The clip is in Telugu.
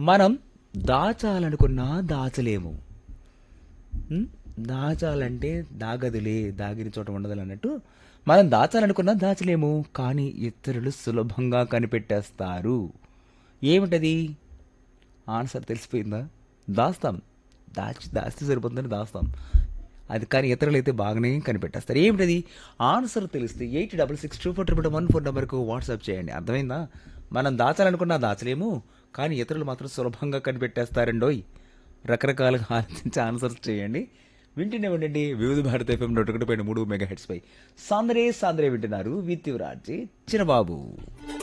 మనం దాచాలనుకున్నా దాచలేము ఉం? దాచాలంటే దాగదులే దాగిన చోట ఉండదులే అన్నట్టు మనం దాచాలనుకున్నా దాచలేము కానీ ఇతరులు సులభంగా కనిపెట్టేస్తారు ఏమిటది ఆన్సర్ తెలిసిపోయిందా దాస్తాం దాచి దాస్తే సరిపోతుందని దాస్తాం అది కానీ ఇతరులు అయితే బాగానే కనిపెట్టేస్తారు ఏమిటది ఆన్సర్ తెలిస్తే eight double six two four triple one four నెంబర్కు వాట్సాప్ చేయండి అర్థమైందా మనం దాచాలనుకున్నా దాచలేము కానీ ఇతరులు మాత్రం సులభంగా కనిపెట్టేస్తారండోయ్ రకరకాలుగా ఆలోచించి ఆన్సర్స్ చేయండి వింటూనే ఉండండి వివిధ భారత ఎఫ్ఎం నూట ఒకటి పైన మూడు మెగా హెడ్స్ పై సాందరే సాందరే వింటున్నారు విత్ యువరాజీ చిన్నబాబు